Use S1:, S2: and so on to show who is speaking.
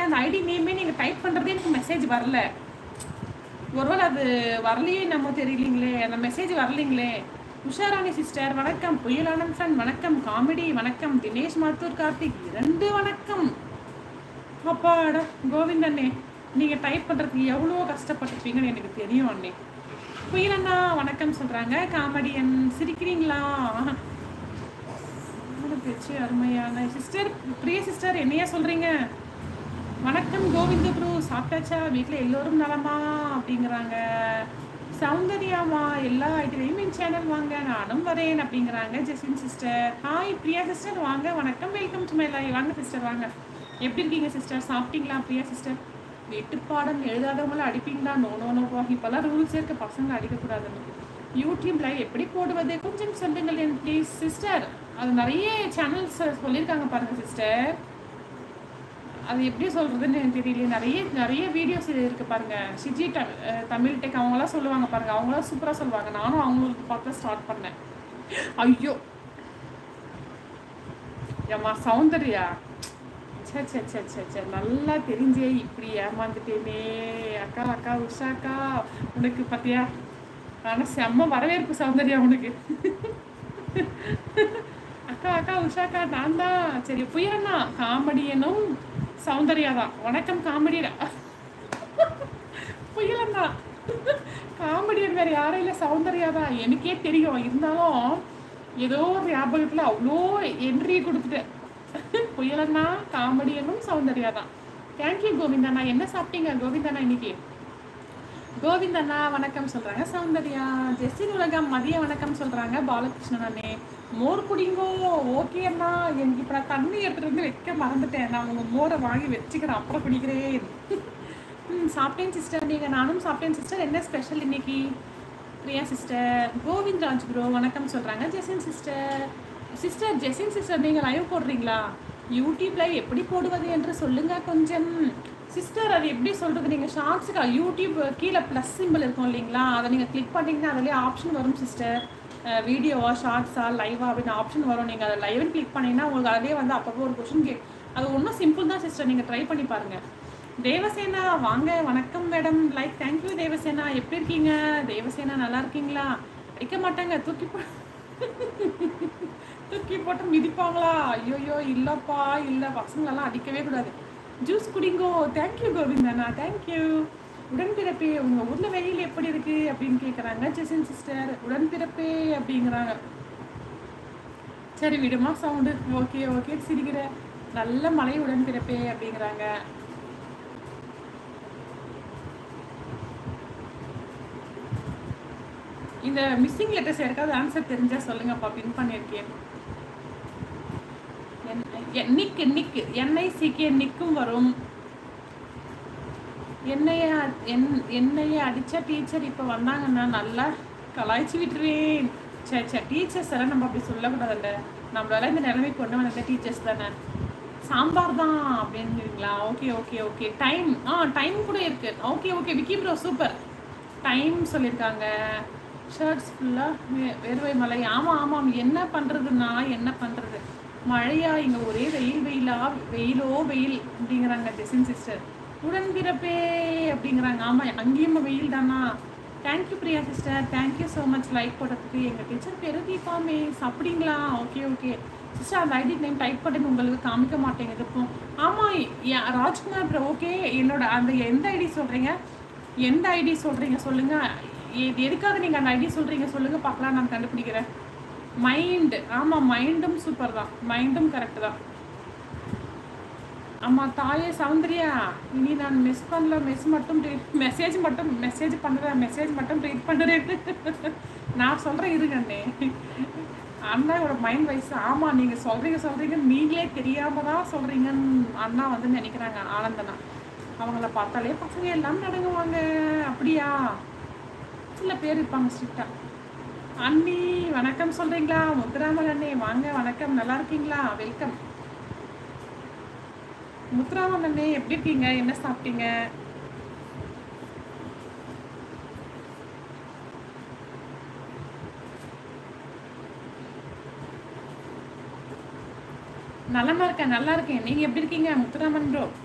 S1: அந்த ஐடி நேமே நீங்கள் டைப் பண்ணுறதே எனக்கு மெசேஜ் வரல ஒருவேளை அது வரலையே நம்ம தெரியலீங்களே அந்த மெசேஜ் வரலீங்களே உஷாராணி சிஸ்டர் வணக்கம் புயலானந்த் ஃப்ரெண்ட் வணக்கம் காமெடி வணக்கம் தினேஷ் மாத்தூர் கார்த்திக் இரண்டு வணக்கம் அப்பாடா கோவிந்த் அண்ணே நீங்கள் டைப் பண்ணுறதுக்கு எவ்வளோ கஷ்டப்பட்டிருப்பீங்கன்னு எனக்கு தெரியும் அண்ணே புயலண்ணா வணக்கம் சொல்கிறாங்க காமெடியன் சிரிக்கிறீங்களா மூணு பேச்சு அருமையான சிஸ்டர் பிரிய சிஸ்டர் என்னையா சொல்கிறீங்க வணக்கம் கோவிந்த ப்ரூ சாப்பிட்டாச்சா வீட்டில் எல்லோரும் நலமா அப்படிங்கிறாங்க சௌந்தர்யாமா எல்லா ஐடிலையும் என் சேனல் வாங்க நானும் வரேன் அப்படிங்கிறாங்க Jesin sister hi Priya sister வாங்க வணக்கம் வெல்கம் டு மை லைவ் வாங்க சிஸ்டர் வாங்க எப்படி இருக்கீங்க சிஸ்டர் சாப்பிட்டீங்களா பிரியா சிஸ்டர் வீட்டுப்பாடம் எழுதாதவங்கள அடிப்பீங்களா நோ நோ நோ இப்போல்லாம் ரூல்ஸ் இருக்க பசங்க அடிக்கக்கூடாதுன்னு யூடியூப்ல எப்படி போடுவது கொஞ்சம் சொல்லுங்கள் என் ப்ளீஸ் சிஸ்டர் அது நிறைய சேனல்ஸ் சொல்லியிருக்காங்க பாருங்க சிஸ்டர் அது எப்படி சொல்றதுன்னு எனக்கு தெரியல நிறைய நிறைய வீடியோஸ் இருக்கு பாருங்க ஷிஜி ட- அஹ் தமிழ் டெக் அவங்களாம் சொல்லுவாங்க பாருங்க அவங்களாம் சூப்பரா சொல்லுவாங்க நானும் அவங்களுக்கு பார்த்து ஸ்டார்ட் பண்ணேன் ஐயோ ஏம்மா சௌந்தர்யா சே சே சே சே சே நல்லா தெரிஞ்சே இப்படி ஏமாந்துட்டேனே அக்கா அக்கா உஷாக்கா உனக்கு பார்த்தியா ஆனால் செம்ம வரவேற்பு சௌந்தர்யா உனக்கு அக்கா அக்கா உஷாக்கா நான் தான் சரி புயலண்ணா காமெடியனும் சௌந்தர்யா தான் வணக்கம் காமெடியன் புயலண்ணா காமெடியன் வேற யாரும் இல்லை சௌந்தர்யா தான் எனக்கே தெரியும் இருந்தாலும் ஏதோ ஒரு ஞாபகத்தில் அவ்வளோ என்ட்ரி கொடுத்துட்டேன் புயலண்ணா காமெடியனும் சௌந்தர்யா தான் தேங்க்யூ கோவிந்தண்ணா என்ன சாப்பிட்டீங்க கோவிந்தண்ணா இன்னைக்கு கோவிந்தண்ணா வணக்கம் சொல்றாங்க சௌந்தர்யா ஜெஸ்டின் உலகம் மதிய வணக்கம் சொல்றாங்க பாலகிருஷ்ணன் அண்ணே மோர் குடிங்கோ ஓகே அண்ணா எனக்கு இப்போ நான் தண்ணி எடுத்துட்டு வந்து வைக்க மறந்துட்டேன் நான் உங்க மோரை வாங்கி வச்சுக்கிறேன் அப்புறம் குடிக்கிறேன் ம் சாப்பிட்டேன் சிஸ்டர் நீங்க நானும் சாப்பிட்டேன் சிஸ்டர் என்ன ஸ்பெஷல் இன்னைக்கு பிரியா சிஸ்டர் கோவிந்த் ராஜ் ப்ரோ வணக்கம் சொல்றாங்க Jesin sister sister Jesin sister நீங்க லைவ் போடுறீங்களா யூடியூப்ல எப்படி போடுவது என்று சொல்லுங்க கொஞ்சம் சிஸ்டர் அது எப்படி சொல்றது நீங்க ஷார்ட்ஸுக்கு யூடியூப் கீழே ப்ளஸ் சிம்பிள் இருக்கும் இல்லைங்களா அதை நீங்க கிளிக் பண்ணீங்கன்னா அதுலயே ஆப்ஷன் வரும் சிஸ்டர் வீடியோவா ஷார்ட்ஸா லைவா அப்படின்னு ஆப்ஷன் வரும் நீங்க அதை லைவ்னு கிளிக் பண்ணீங்கன்னா உங்களுக்கு அதே வந்து அப்பப்போ ஒரு கொஷின் கே அது ஒன்றும் சிம்பிள் தான் சிஸ்டர் நீங்க ட்ரை பண்ணி பாருங்க தேவசேனா வாங்க வணக்கம் மேடம் லைக் தேங்க்யூ தேவசேனா எப்படி இருக்கீங்க தேவசேனா நல்லா இருக்கீங்களா அடிக்க மாட்டாங்க தூக்கி போ தூக்கி போட்டு மிதிப்பாங்களா ஐயோயோ இல்லப்பா இல்ல பசங்களெல்லாம் அடிக்கவே கூடாது ஜூஸ் குடிங்கோ தேங்க்யூ கோவிந்தண்ணா தேங்க்யூ உடன்பிறப்பே உங்க ஊர்ல வெயில் எப்படி இருக்கு அப்படின்னு கேக்குறாங்க ஜெசின் சிஸ்டர் உடன்பிறப்பே அப்படிங்கிறாங்க சரி விடுமா சவுண்டு ஓகே ஓகே சிரிக்கிற நல்ல மலை உடன்பிறப்பே அப்படிங்கிறாங்க இந்த மிஸ்ஸிங் லெட்டர்ஸ் யாருக்காவது ஆன்சர் தெரிஞ்சா சொல்லுங்கப்பா பின் பண்ணியிருக்கேன் என்- என்- நிக்கு நிக்கு என்ஐசிக்கு நிக்கும் வரும் என்னைய என் என்னைய அடிச்ச டீச்சர் இப்போ வந்தாங்கன்னா நல்லா கலாய்ச்சி விட்டுருவேன் சே சே டீச்சர்ஸ் எல்லாம் நம்ம அப்படி சொல்லக்கூடாதுல்ல நம்மளால இந்த நிலைமைக்கு கொண்டு வந்த டீச்சர்ஸ் தானே சாம்பார் தான் அப்படின்றீங்களா ஓகே ஓகே ஓகே டைம் ஆ டைம் கூட இருக்கு okay okay Vicky bro super time சொல்லியிருக்காங்க ஷர்ட்ஸ் ஃபுல்லாக வேர்வை மலை ஆமாம் ஆமாம் என்ன பண்ணுறதுன்னா என்ன பண்ணுறது மழையா இங்கே ஒரே வெயில் வெயிலா வெயிலோ வெயில் அப்படிங்கிறாங்க ஜெசின் சிஸ்டர் உடன்பிறப்பே அப்படிங்கிறாங்க ஆமாம் அங்கேயும் வெயில் தானா thank you Priya sister thank you so much like போட்டதுக்கு எங்கள் டீச்சர் பேரு தீபா மிஸ் அப்படிங்களா ஓகே ஓகே சிஸ்டர் அந்த ஐடி நேம் டைப் பண்ணி உங்களுக்கு காமிக்க மாட்டேங்குது இப்போ ஆமாம் யா- ராஜ்குமார் ப்ரோ ஓகே என்னோட அந்த எந்த ஐடி சொல்கிறீங்க எந்த ஐடி சொல்கிறீங்க சொல்லுங்கள் எது எதுக்காக நீங்கள் அந்த ஐடி சொல்கிறீங்க சொல்லுங்கள் பார்க்கலாம் நான் கண்டுபிடிக்கிறேன் மைண்ட் ஆமாம் மைண்டும் சூப்பர் தான் மைண்டும் கரெக்ட் தான் ஆமாம் தாயே சௌந்தர்யா இனி நான் மிஸ் பண்ணல மிஸ் மட்டும் மெசேஜ் மட்டும் மெசேஜ் பண்ணுறேன் மெசேஜ் மட்டும் ரீட் பண்ணுறேன் நான் சொல்கிறேன் இருங்கண்ணே அண்ணாவோட மைண்ட் வைஸ் ஆமாம் நீங்கள் சொல்கிறீங்க சொல்கிறீங்க நீங்களே தெரியாம தான் சொல்கிறீங்கன்னு அண்ணா வந்து நினைக்கிறாங்க ஆனந்தனா அவங்கள பார்த்தாலே பசங்க எல்லாம் நடங்குவாங்க அப்படியா சில பேர் இருப்பாங்க ஸ்ட்ரிக்டா அண்ணி வணக்கம் சொல்றீங்களா முத்துராமன் அண்ணே வாங்க வணக்கம் நல்லா இருக்கீங்களா வெல்கம் முத்துராமன் அண்ணே எப்படி இருக்கீங்க என்ன சாப்பிட்டீங்க நலமா இருக்கேன் நல்லா இருக்கேன் நீங்க எப்படி இருக்கீங்க முத்துராமன் ப்ரோ